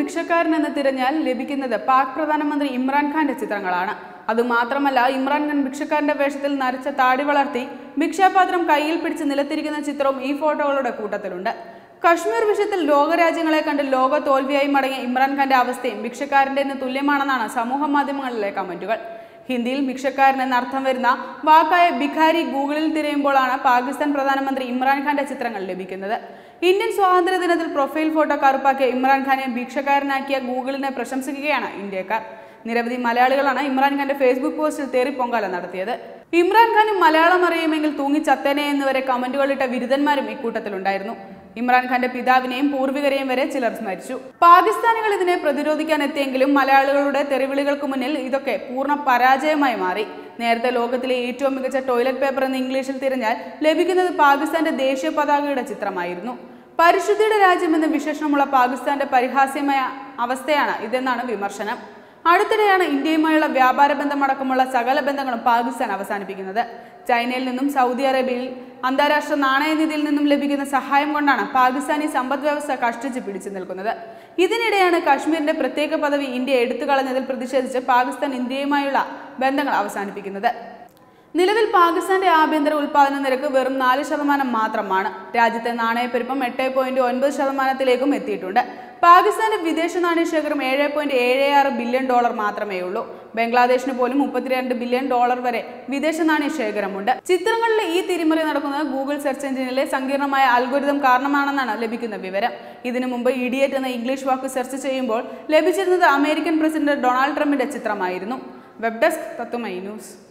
ഭിക്ഷക്കാരൻ എന്ന് തിരഞ്ഞാൽ ലഭിക്കുന്നത് പാക് പ്രധാനമന്ത്രി ഇമ്രാൻഖാന്റെ ചിത്രങ്ങളാണ് അതുമാത്രമല്ല ഇമ്രാൻഖാൻ ഭിക്ഷക്കാരന്റെ വേഷത്തിൽ നരച്ച താടി വളർത്തി ഭിക്ഷാപാത്രം കയ്യിൽ പിടിച്ച് നിലത്തിരിക്കുന്ന ചിത്രവും ഈ ഫോട്ടോകളുടെ കൂട്ടത്തിലുണ്ട് കശ്മീർ വിഷയത്തിൽ ലോകരാജ്യങ്ങളെ കണ്ട് ലോക തോൽവിയായി മടങ്ങിയ ഇമ്രാൻഖാന്റെ അവസ്ഥയും ഭിക്ഷക്കാരന്റെ തുല്യമാണെന്നാണ് സമൂഹ മാധ്യമങ്ങളിലെ കമന്റുകൾ ഹിന്ദിയിൽ ഭിക്ഷക്കാരൻ എന്ന അർത്ഥം വരുന്ന വാക്കായ ഭിഖാരി ഗൂഗിളിൽ തിരയുമ്പോഴാണ് പാകിസ്ഥാൻ പ്രധാനമന്ത്രി ഇമ്രാൻഖാന്റെ ചിത്രങ്ങൾ ലഭിക്കുന്നത് ഇന്ത്യൻ സ്വാതന്ത്ര്യ ദിനത്തിൽ പ്രൊഫൈൽ ഫോട്ടോ കറുപ്പാക്കിയ ഇമ്രാൻഖാനെ ഭിക്ഷക്കാരനാക്കിയ ഗൂഗിളിനെ പ്രശംസിക്കുകയാണ് ഇന്ത്യക്കാർ നിരവധി മലയാളികളാണ് ഇമ്രാൻഖാന്റെ ഫേസ്ബുക്ക് പോസ്റ്റിൽ തേറി പൊങ്കാല നടത്തിയത് ഇമ്രാൻഖാനും മലയാളം അറിയുമെങ്കിൽ തൂങ്ങി ചത്തേനെ എന്നിവരെ കമന്റുകളിട്ട ബിരുദന്മാരും ഇക്കൂട്ടത്തിലുണ്ടായിരുന്നു ഇമ്രാൻഖാന്റെ പിതാവിനെയും പൂർവികരെയും വരെ ചിലർ സ്മരിച്ചു പാകിസ്ഥാനികൾ ഇതിനെ പ്രതിരോധിക്കാൻ എത്തിയെങ്കിലും മലയാളികളുടെ തെറിവിളികൾക്ക് മുന്നിൽ ഇതൊക്കെ പൂർണ്ണ പരാജയമായി മാറി നേരത്തെ ലോകത്തിലെ ഏറ്റവും മികച്ച ടോയ്ലറ്റ് പേപ്പർ എന്ന് ഇംഗ്ലീഷിൽ തിരഞ്ഞാൽ ലഭിക്കുന്നത് പാകിസ്ഥാന്റെ ദേശീയ പതാകയുടെ ചിത്രമായിരുന്നു പരിശുദ്ധിയുടെ രാജ്യമെന്ന വിശേഷണമുള്ള പാകിസ്ഥാന്റെ പരിഹാസ്യമായ അവസ്ഥയാണ് ഇതെന്നാണ് വിമർശനം അടുത്തിടെയാണ് ഇന്ത്യയുമായുള്ള വ്യാപാര ബന്ധമടക്കമുള്ള സകല ബന്ധങ്ങളും പാകിസ്ഥാൻ അവസാനിപ്പിക്കുന്നത് ചൈനയിൽ നിന്നും സൗദി അറേബ്യയിൽ അന്താരാഷ്ട്ര നാണയനിധിയിൽ നിന്നും ലഭിക്കുന്ന സഹായം കൊണ്ടാണ് പാകിസ്ഥാനി സമ്പദ് വ്യവസ്ഥ കഷ്ടിച്ച് പിടിച്ചു നിൽക്കുന്നത് ഇതിനിടെയാണ് കാശ്മീരിന്റെ പ്രത്യേക പദവി ഇന്ത്യ എടുത്തു കളഞ്ഞതിൽ പ്രതിഷേധിച്ച് പാകിസ്ഥാൻ ഇന്ത്യയുമായുള്ള ബന്ധങ്ങൾ അവസാനിപ്പിക്കുന്നത് നിലവിൽ പാകിസ്ഥാന്റെ ആഭ്യന്തര ഉൽപാദന നിരക്ക് വെറും നാല് ശതമാനം മാത്രമാണ് രാജ്യത്തെ നാണയപ്പെരുപ്പം എട്ട് പോയിന്റ് ഒൻപത് ശതമാനത്തിലേക്കും എത്തിയിട്ടുണ്ട് പാകിസ്ഥാന്റെ വിദേശ നാണയ ശേഖരം ഏഴ് പോയിന്റ് ഏഴ് ആറ് ബില്യൺ ഡോളർ മാത്രമേ ഉള്ളൂ ബംഗ്ലാദേശിന് പോലും മുപ്പത്തിരണ്ട് ബില്യൺ ഡോളർ വരെ വിദേശ നാണയ ശേഖരമുണ്ട് ചിത്രങ്ങളിലെ ഈ തിരിമറി നടക്കുന്നത് ഗൂഗിൾ സെർച്ച് എഞ്ചിനിലെ സങ്കീർണമായ അൽഗോരിതം കാരണമാണെന്നാണ് ലഭിക്കുന്ന വിവരം ഇതിനു മുമ്പ് ഇഡിയറ്റ് എന്ന ഇംഗ്ലീഷ് വാക്ക് സെർച്ച് ചെയ്യുമ്പോൾ ലഭിച്ചിരുന്നത് അമേരിക്കൻ പ്രസിഡന്റ് ഡൊണാൾഡ് ട്രംപിന്റെ ചിത്രമായിരുന്നു വെബ് ഡെസ്ക് തത്വമൈ ന്യൂസ്